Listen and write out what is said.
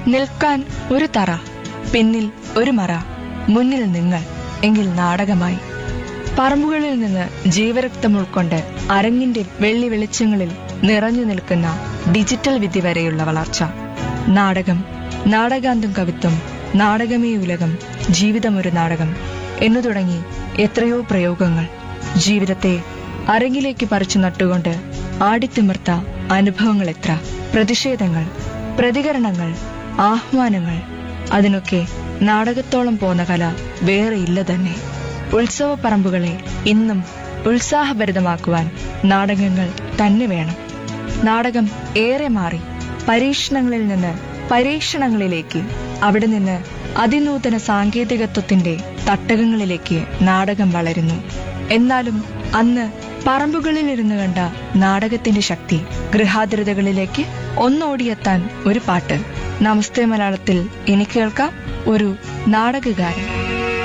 നിൽക്കാൻ ഒരു തറ പിന്നിൽ ഒരു മറ മുന്നിൽ നിങ്ങൾ എങ്കിൽ നാടകമായി പറമ്പുകളിൽ നിന്ന് ജീവരക്തം ഉൾക്കൊണ്ട് അരങ്ങിന്റെ വെള്ളി വെളിച്ചങ്ങളിൽ നിറഞ്ഞു നിൽക്കുന്ന ഡിജിറ്റൽ വിദ്യ വരെയുള്ള വളർച്ച നാടകം നാടകാന്തം കവിത്വം നാടകമേ ഉലകം ജീവിതം ഒരു നാടകം എന്നു തുടങ്ങി എത്രയോ പ്രയോഗങ്ങൾ ജീവിതത്തെ അരങ്ങിലേക്ക് പറിച്ചു നട്ടുകൊണ്ട് ആടിത്തിമിർത്ത അനുഭവങ്ങൾ എത്ര പ്രതിഷേധങ്ങൾ പ്രതികരണങ്ങൾ ആഹ്വാനങ്ങൾ അതിനൊക്കെ നാടകത്തോളം പോന്ന കല വേറെയില്ല തന്നെ ഉത്സവ പറമ്പുകളെ ഇന്നും ഉത്സാഹഭരിതമാക്കുവാൻ നാടകങ്ങൾ തന്നെ വേണം നാടകം ഏറെ മാറി പരീക്ഷണങ്ങളിൽ നിന്ന് പരീക്ഷണങ്ങളിലേക്ക് അവിടെ നിന്ന് അതിനൂതന സാങ്കേതികത്വത്തിന്റെ തട്ടകങ്ങളിലേക്ക് നാടകം വളരുന്നു എന്നാലും അന്ന് പറമ്പുകളിലിരുന്ന് കണ്ട നാടകത്തിന്റെ ശക്തി ഗൃഹാതിരതകളിലേക്ക് ഒന്നോടിയെത്താൻ ഒരു പാട്ട് നമസ്തേ മലയാളത്തിൽ ഇനി കേൾക്കാം ഒരു നാടകകാരൻ